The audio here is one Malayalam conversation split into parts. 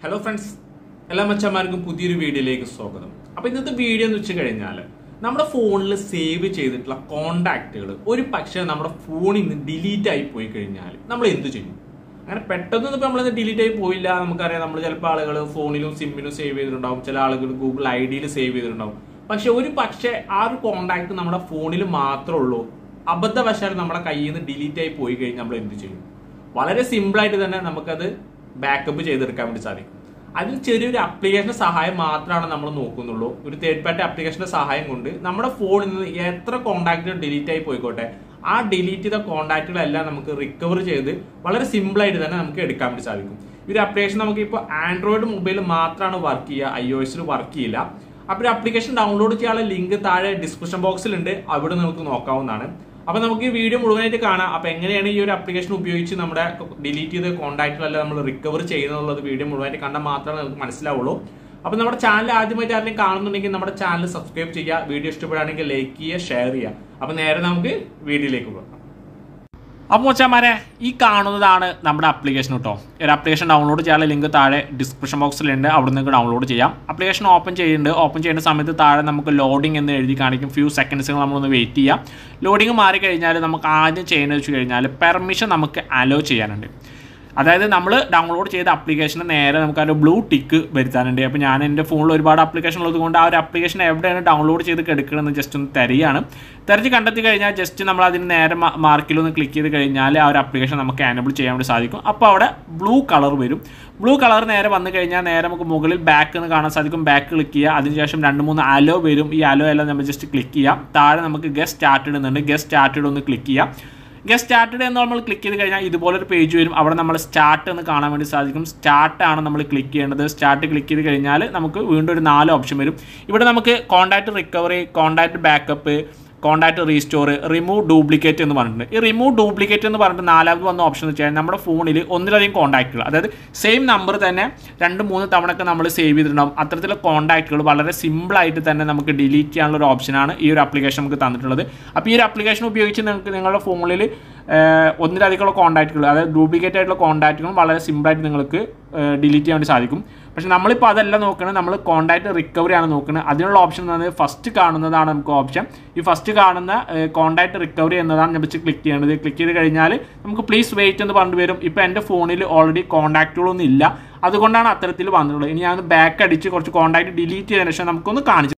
ഹലോ ഫ്രണ്ട്സ് എല്ലാ മച്ചന്മാർക്കും പുതിയൊരു വീഡിയോയിലേക്ക് സ്വാഗതം അപ്പൊ ഇന്നത്തെ വീഡിയോ എന്ന് വെച്ച് കഴിഞ്ഞാൽ നമ്മുടെ ഫോണിൽ സേവ് ചെയ്തിട്ടുള്ള കോണ്ടാക്റ്റുകൾ ഒരു പക്ഷേ നമ്മുടെ ഫോണിൽ നിന്ന് ഡിലീറ്റ് ആയി പോയി കഴിഞ്ഞാൽ നമ്മൾ എന്ത് ചെയ്യും അങ്ങനെ പെട്ടെന്ന് ഇപ്പം നമ്മൾ ഡിലീറ്റ് ആയി പോയില്ല നമുക്കറിയാം നമ്മൾ ചിലപ്പോൾ ആളുകൾ ഫോണിലും സിമ്മിലും സേവ് ചെയ്തിട്ടുണ്ടാവും ചില ആളുകൾ ഗൂഗിൾ ഐ ഡിയിൽ സേവ് ചെയ്തിട്ടുണ്ടാവും പക്ഷെ ഒരു പക്ഷേ ആ ഒരു കോണ്ടാക്ട് നമ്മുടെ ഫോണിൽ മാത്രമേ ഉള്ളൂ അബദ്ധവശാൽ നമ്മുടെ കയ്യിൽ നിന്ന് ഡിലീറ്റ് ആയി പോയി കഴിഞ്ഞാൽ നമ്മൾ എന്ത് ചെയ്യും വളരെ സിമ്പിൾ ആയിട്ട് തന്നെ നമുക്കത് ബാക്കപ്പ് ചെയ്തെടുക്കാൻ വേണ്ടി സാധിക്കും അതിൽ ചെറിയൊരു അപ്ലിക്കേഷന്റെ സഹായം മാത്രമാണ് നമ്മൾ നോക്കുന്നുള്ളൂ ഒരു തേർഡ് പാർട്ടി അപ്ലിക്കേഷന്റെ സഹായം കൊണ്ട് നമ്മുടെ ഫോണിൽ നിന്ന് എത്ര കോണ്ടാക്റ്റുകൾ ഡിലീറ്റ് ആയി പോയിക്കോട്ടെ ആ ഡിലീറ്റ് ചെയ്ത കോണ്ടാക്റ്റുകളെല്ലാം നമുക്ക് റിക്കവർ ചെയ്ത് വളരെ സിമ്പിൾ ആയിട്ട് തന്നെ നമുക്ക് എടുക്കാൻ വേണ്ടി സാധിക്കും ഈ ഒരു അപ്ലിക്കേഷൻ നമുക്ക് ഇപ്പോൾ ആൻഡ്രോയിഡ് മൊബൈൽ മാത്രമാണ് വർക്ക് ചെയ്യുക ഐ ഒ എസിൽ വർക്ക് ചെയ്യില്ല അപ്പോൾ ഒരു അപ്ലിക്കേഷൻ ഡൗൺലോഡ് ചെയ്യാനുള്ള ലിങ്ക് താഴെ ഡിസ്ക്രിപ്ഷൻ ബോക്സിലുണ്ട് അവിടെ നിങ്ങൾക്ക് നോക്കാവുന്നതാണ് അപ്പൊ നമുക്ക് ഈ വീഡിയോ മുഴുവനായിട്ട് കാണാം അപ്പൊ എങ്ങനെയാണ് ഈ ഒരു അപ്ലിക്കേഷൻ ഉപയോഗിച്ച് നമ്മുടെ ഡിലീറ്റ് ചെയ്ത കോൺടാക്റ്റുകളെല്ലാം നമ്മൾ റിക്കവർ ചെയ്യുന്നുള്ളത് വീഡിയോ മുഴുവനായിട്ട് കണ്ടാൽ മാത്രമേ നമുക്ക് മനസ്സിലാവുള്ളൂ അപ്പൊ നമ്മുടെ ചാനൽ ആദ്യമായിട്ട് ആരെങ്കിലും കാണുന്നുണ്ടെങ്കിൽ നമ്മുടെ ചാനൽ സബ്സ്ക്രൈബ് ചെയ്യുക വീഡിയോ ഇഷ്ടപ്പെടുകയാണെങ്കിൽ ലൈക്ക് ചെയ്യുക ഷെയർ ചെയ്യുക അപ്പൊ നേരെ നമുക്ക് വീഡിയോയിലേക്ക് പോകാം അപ്പോൾ മച്ചാമാരെ ഈ കാണുന്നതാണ് നമ്മുടെ അപ്ലിക്കേഷൻ കേട്ടോ ഒരു അപ്ലിക്കേഷൻ ഡൗൺലോഡ് ചെയ്യാനുള്ള ലിങ്ക് താഴെ ഡിസ്ക്രിപ്ഷൻ ബോക്സിലുണ്ട് അവിടെ നിങ്ങൾക്ക് ഡൗൺലോഡ് ചെയ്യാം അപ്ലിക്കേഷൻ ഓപ്പൺ ചെയ്യുന്നുണ്ട് ഓപ്പൺ ചെയ്യുന്ന സമയത്ത് താഴെ നമുക്ക് ലോഡിംഗ് എന്ന് എഴുതി കാണിക്കും ഫ്യൂ സെക്കൻഡ്സുകൾ നമ്മളൊന്ന് വെയിറ്റ് ചെയ്യാം ലോഡിംഗ് മാറി കഴിഞ്ഞാൽ നമുക്ക് ആദ്യം ചെയ്യുന്നത് വെച്ച് കഴിഞ്ഞാൽ പെർമിഷൻ നമുക്ക് അലോ ചെയ്യാനുണ്ട് അതായത് നമ്മൾ ഡൗൺലോഡ് ചെയ്ത അപ്ലിക്കേഷന് നേരെ നമുക്ക് ഒരു ബ്ലൂ ടിക്ക് വരുത്താനുണ്ട് അപ്പോൾ ഞാൻ എൻ്റെ ഫോണിൽ ഒരുപാട് ആപ്ലിക്കേഷൻ ഉള്ളത് കൊണ്ട് ആ ഒരു അപ്ലിക്കേഷൻ എവിടെയാണ് ഡൗൺലോഡ് ചെയ്ത് കിടക്കണമെന്ന് ജസ്റ്റ് ഒന്ന് തരികയാണ് തെരഞ്ഞ് കണ്ടെത്തി കഴിഞ്ഞാൽ ജസ്റ്റ് നമ്മൾ അതിന് നേരെ മാർക്കിലൊന്ന് ക്ലിക്ക് ചെയ്ത് കഴിഞ്ഞാൽ ആ ഒരു അപ്ലിക്കേഷൻ നമുക്ക് എനബിൾ ചെയ്യാൻ വേണ്ടി സാധിക്കും അപ്പോൾ അവിടെ ബ്ലൂ കളർ വരും ബ്ലൂ കളർ നേരെ വന്നു കഴിഞ്ഞാൽ നേരെ നമുക്ക് മുകളിൽ ബാക്ക് എന്ന് കാണാൻ സാധിക്കും ബാക്ക് ക്ലിക്ക് ചെയ്യുക അതിനുശേഷം രണ്ട് മൂന്ന് അലോ വരും ഈ അലോ എല്ലാം നമ്മൾ ജസ്റ്റ് ക്ലിക്ക് ചെയ്യാം താഴെ നമുക്ക് ഗസ്റ്റ് സ്റ്റാർട്ടഡ് എന്നുണ്ട് ഗസ്റ്റ് സ്റ്റാർട്ടഡ് ഒന്ന് ക്ലിക്ക് ചെയ്യാം ഗസ്റ്റ് സ്റ്റാർട്ടഡ് എന്ന് നമ്മൾ ക്ലിക്ക് ചെയ്ത് കഴിഞ്ഞാൽ ഇതുപോലൊരു പേജ് വരും അവിടെ നമ്മൾ സ്റ്റാർട്ട് എന്ന് കാണാൻ വേണ്ടി സാധിക്കും സ്റ്റാർട്ട് ആണ് നമ്മൾ ക്ലിക്ക് ചെയ്യേണ്ടത് സ്റ്റാർട്ട് ക്ലിക്ക് ചെയ്ത് കഴിഞ്ഞാൽ നമുക്ക് വീണ്ടും ഒരു നാല് ഓപ്ഷൻ വരും ഇവിടെ നമുക്ക് contact recovery contact backup contact restore remove duplicate എന്ന് പറഞ്ഞിട്ടുണ്ട് ഈ റിമൂവ് ഡ്യൂപ്ലിക്കേറ്റ് എന്ന് പറഞ്ഞിട്ട് നാലാമത് വന്ന ഓപ്ഷൻ എന്ന് വെച്ചാൽ നമ്മുടെ ഫോണിൽ ഒന്നിലധികം കോൺടാക്റ്റുകൾ അതായത് സെയിം നമ്പർ തന്നെ രണ്ട് മൂന്ന് തവണയൊക്കെ നമ്മൾ സേവ് ചെയ്തിട്ടുണ്ടാവും അത്തരത്തിലുള്ള കോൺടാക്റ്റുകൾ വളരെ സിമ്പിളായിട്ട് തന്നെ നമുക്ക് ഡിലീറ്റ് ചെയ്യാനുള്ള ഒരു ഓപ്ഷനാണ് ഈ ഒരു ആപ്ലിക്കേഷൻ നമുക്ക് തന്നിട്ടുള്ളത് അപ്പോൾ ഈ ഒരു ആപ്ലിക്കേഷൻ ഉപയോഗിച്ച് നിങ്ങൾക്ക് നിങ്ങളുടെ ഫോണിൽ ഒന്നിലധികമുള്ള കോൺടാക്റ്റുകൾ അതായത് ഡ്യൂപ്ലിക്കേറ്റ് ആയിട്ടുള്ള കോൺടാക്റ്റുകളും വളരെ സിമ്പിളായിട്ട് നിങ്ങൾക്ക് ഡിലീറ്റ് ചെയ്യാൻ വേണ്ടി സാധിക്കും പക്ഷെ നമ്മളിപ്പോൾ അതല്ല നോക്കുന്നത് നമ്മൾ കോൺടാക്ട് റിക്കവറി ആണ് നോക്കുന്നത് അതിനുള്ള ഓപ്ഷൻ എന്ന് പറയുന്നത് ഫസ്റ്റ് കാണുന്നതാണ് നമുക്ക് ഓപ്ഷൻ ഈ ഫസ്റ്റ് കാണുന്ന കോൺടാക്ട് റിക്കവറി എന്നതാണ് ഞാൻ വെച്ച് ക്ലിക്ക് ചെയ്യേണ്ടത് ക്ലിക്ക് ചെയ്ത് കഴിഞ്ഞാൽ നമുക്ക് പ്ലീസ് വെയിറ്റ് എന്ന് പറഞ്ഞു വരും ഇപ്പോൾ എൻ്റെ ഫോണിൽ ഓൾറെഡി കോൺടാക്റ്റുകളൊന്നും ഇല്ല അതുകൊണ്ടാണ് അത്തരത്തിൽ വന്നിട്ടുള്ളത് ഇനി ഞാൻ ബാക്ക് അടിച്ച് കുറച്ച് കോൺടാക്ട് ഡിലീറ്റ് ചെയ്തതിനു ശേഷം നമുക്കൊന്ന് കാണിച്ചു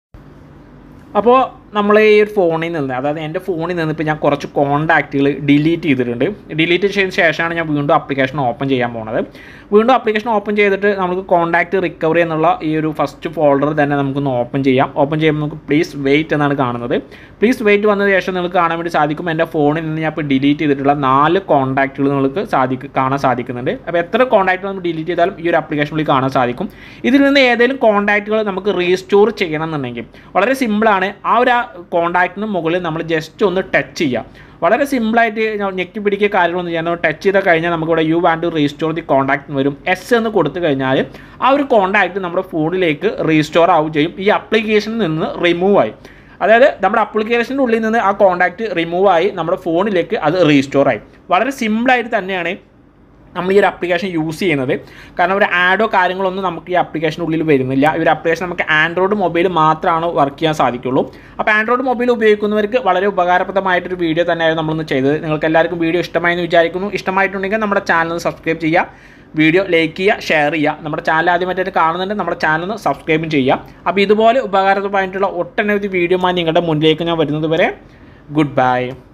അപ്പോൾ നമ്മൾ ഈ ഒരു ഫോണിൽ നിന്ന് അതായത് എൻ്റെ ഫോണിൽ നിന്ന് ഇപ്പോൾ ഞാൻ കുറച്ച് കോൺടാക്റ്റുകൾ ഡിലീറ്റ് ചെയ്തിട്ടുണ്ട് ഡിലീറ്റ് ചെയ്തതിന് ശേഷമാണ് ഞാൻ വീണ്ടും ആപ്ലിക്കേഷൻ ഓപ്പൺ ചെയ്യാൻ പോണത് വീണ്ടും ആപ്ലിക്കേഷൻ ഓപ്പൺ ചെയ്തിട്ട് നമുക്ക് കോൺടാക്റ്റ് റിക്കവറി എന്നുള്ള ഈ ഒരു ഫസ്റ്റ് ഫോൾഡർ തന്നെ നമുക്കൊന്ന് ഓപ്പൺ ചെയ്യാം ഓപ്പൺ ചെയ്യുമ്പോൾ നമുക്ക് പ്ലീസ് വെയിറ്റ് എന്നാണ് കാണുന്നത് പ്ലീസ് വെയിറ്റ് വന്നതിന് ശേഷം നിങ്ങൾക്ക് കാണാൻ വേണ്ടി സാധിക്കും എൻ്റെ ഫോണിൽ നിന്ന് ഞാൻ ഇപ്പോൾ ഡിലീറ്റ് ചെയ്തിട്ടുള്ള നാല് കോൺടാക്റ്റുകൾ നിങ്ങൾക്ക് സാധിക്കും കാണാൻ സാധിക്കുന്നുണ്ട് അപ്പോൾ എത്ര കോൺടാക്റ്റ് നമ്മൾ ഡിലീറ്റ് ചെയ്താലും ഈ ഒരു ആപ്ലിക്കേഷനിൽ കാണാൻ സാധിക്കും ഇതിൽ നിന്ന് ഏതെങ്കിലും കോൺടാക്റ്റുകൾ നമുക്ക് റീസ്റ്റോർ ചെയ്യണം എന്നുണ്ടെങ്കിൽ വളരെ സിമ്പിളാണ് ആ ഒരു കോൺടാക്റ്റിന് മുകളിൽ നമ്മൾ ജസ്റ്റ് ഒന്ന് ടച്ച് ചെയ്യുക വളരെ സിമ്പിളായിട്ട് ഞെക്കി പിടിക്കുക കാര്യങ്ങളൊന്നും ചെയ്യാൻ ടച്ച് ചെയ്ത് കഴിഞ്ഞാൽ നമുക്കിവിടെ you want to restore the contact വരും എസ് എന്ന് കൊടുത്തു കഴിഞ്ഞാൽ ആ ഒരു കോൺടാക്റ്റ് നമ്മുടെ ഫോണിലേക്ക് റീസ്റ്റോർ ആവുകയും ചെയ്യും ഈ ആപ്ലിക്കേഷനിൽ നിന്ന് റിമൂവ് ആയി അതായത് നമ്മുടെ ആപ്ലിക്കേഷൻ്റെ ഉള്ളിൽ നിന്ന് ആ കോൺടാക്റ്റ് റിമൂവ് ആയി നമ്മുടെ ഫോണിലേക്ക് അത് റീസ്റ്റോർ ആയി വളരെ സിമ്പിളായിട്ട് തന്നെയാണ് നമ്മൾ ഈ ഒരു ആപ്ലിക്കേഷൻ യൂസ് ചെയ്യുന്നത് കാരണം ഒരു ആഡോ കാര്യങ്ങളൊന്നും നമുക്ക് ഈ ആപ്ലിക്കേഷൻ്റെ ഉള്ളിൽ വരുന്നില്ല ഈ ഒരു ആപ്ലിക്കേഷൻ നമുക്ക് ആൻഡ്രോയിഡ് മൊബൈൽ മാത്രമാണ് വർക്ക് ചെയ്യാൻ സാധിക്കുള്ളൂ അപ്പോൾ ആൻഡ്രോയിഡ് മൊബൈൽ ഉപയോഗിക്കുന്നവർക്ക് വളരെ ഉപകാരപ്രദമായിട്ടൊരു വീഡിയോ തന്നെയായിരുന്നു നമ്മളൊന്ന് ചെയ്തത് നിങ്ങൾക്ക് എല്ലാവർക്കും വീഡിയോ ഇഷ്ടമായെന്ന് വിചാരിക്കുന്നു ഇഷ്ടമായിട്ടുണ്ടെങ്കിൽ നമ്മുടെ ചാനൽ ഒന്ന് സബ്സ്ക്രൈബ് ചെയ്യുക വീഡിയോ ലൈക്ക് ചെയ്യുക ഷെയർ ചെയ്യുക നമ്മുടെ ചാനൽ ആദ്യമായിട്ട് കാണുന്നുണ്ട് നമ്മുടെ ചാനൽ ഒന്ന് സബ്സ്ക്രൈബും ചെയ്യുക അപ്പോൾ ഇതുപോലെ ഉപകാരപ്രദമായിട്ടുള്ള ഒട്ടനവധി വീഡിയോ നിങ്ങളുടെ മുന്നിലേക്ക് ഞാൻ വരുന്നത് വരെ ഗുഡ് ബൈ